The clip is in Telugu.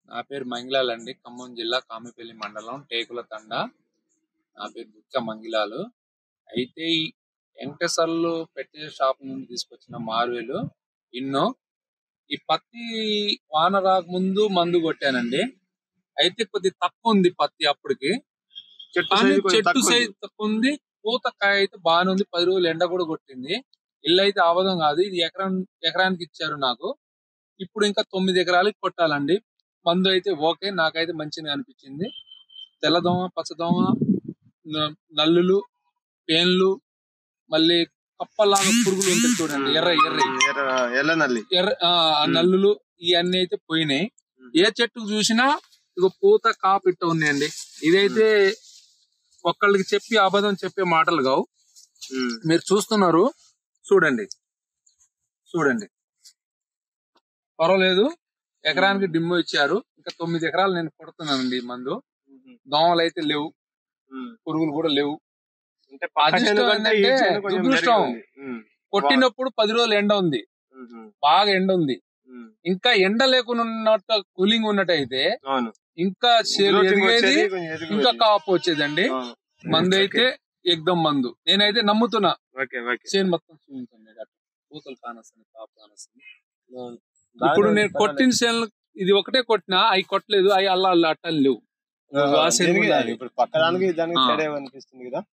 నా పేరు మంగిలాల్ అండి ఖమ్మం జిల్లా కామిపల్లి మండలం టేకుల తండ నా పేరు బుచ్చ మంగిలాలు అయితే ఈ వెంకటేశ్వర్లు పెట్టే షాప్ నుండి తీసుకొచ్చిన మార్వేలు ఇన్నో ఈ పత్తి వాన రాకముందు మందు కొట్టానండి అయితే కొద్ది తక్కువ ఉంది పత్తి అప్పటికి చెట్టు కానీ size కొంచెం చెట్టు తక్కువ సైజ్ ఉంది. తక్కువ ఉంది పూత కాయ అయితే బాగానే ఉంది పది రోజులు ఎండ కూడా కొట్టింది ఇల్లు అయితే అవధం కాదు ఇది ఎకరం ఎకరానికి ఇచ్చారు నాకు ఇప్పుడు ఇంకా తొమ్మిది ఎకరాలకి కొట్టాలండి మందు అయితే ఓకే నాకైతే మంచిగా అనిపించింది తెల్లదోమ పచ్చదోమ న- నల్లులు పేన్లు మళ్ళీ కప్పలాగా పురుగులు ఉంటాయి చూడండి ఎర్ర ఎర్ర ఎర్ర- ఎర్ర నల్లి ఎర్ర ఆ ఆ మ్మ్. నల్లులు ఇవన్నీ అయితే పోయినాయి మ్మ్. ఏ చెట్టుకు చూసినా ఇక పూత కాపిట్ట ఉన్నాయండి ఇదైతే ఒక్కళ్ళకి చెప్పి అబద్ధం చెప్పే మాటలు కావు ఉమ్. మీరు చూస్తున్నారు చూడండి చూడండి పర్వాలేదు ఎకరానికి డిమ్మో ఇచ్చారు ఇంకా తొమ్మిది ఎకరాలు నేను కొడుతున్నానండి ఈ మందు దోమలు అయితే లేవు ఉమ్. పురుగులు కూడా లేవు అంటే పక్క అదృష్టం చేను కంటే ఈ ఏంటంటే చేను కొంచెం దురదృష్టం. మెరుగ్గా ఉంది. ఉమ్. కొట్టినప్పుడు పది రోజులు ఎండ ఉంది ఉమ్. బాగా ఎండ ఉంది ఉమ్. ఇంకా ఎండ లేకుండా ఉన్నట్టు కూలింగ్ ఉన్నట్టయితే అవును ఇంకా చేలు గ్రోతింగ్ ఎదిగేది వచ్చేది, కొంచెం ఎదిగి ఇంకా వచ్చేది. కాపు వచ్చేదండి అవును. మందు అయితే ఎగ్దం మందు నేనైతే నమ్ముతున్నా ఓకే ఓకే చేను మొత్తం చూపించండి అట్లా పూతలు కానొస్తుంది కాపు కానొస్తుంది అవును. ఇప్పుడు బాగానే నేను ఉంది, కొట్టిన చేనులు ఇది ఒకటే కొట్టినా అవి కొట్టలేదు అవి అల్లా అల్లా అట్టలు లేవు పర్వాలేదు. ఆ చేను దీనికి కూడా దానికి ఇప్పుడు పక్క దానికి దానికి ఆ. తేడా అనిపిస్తుంది కదా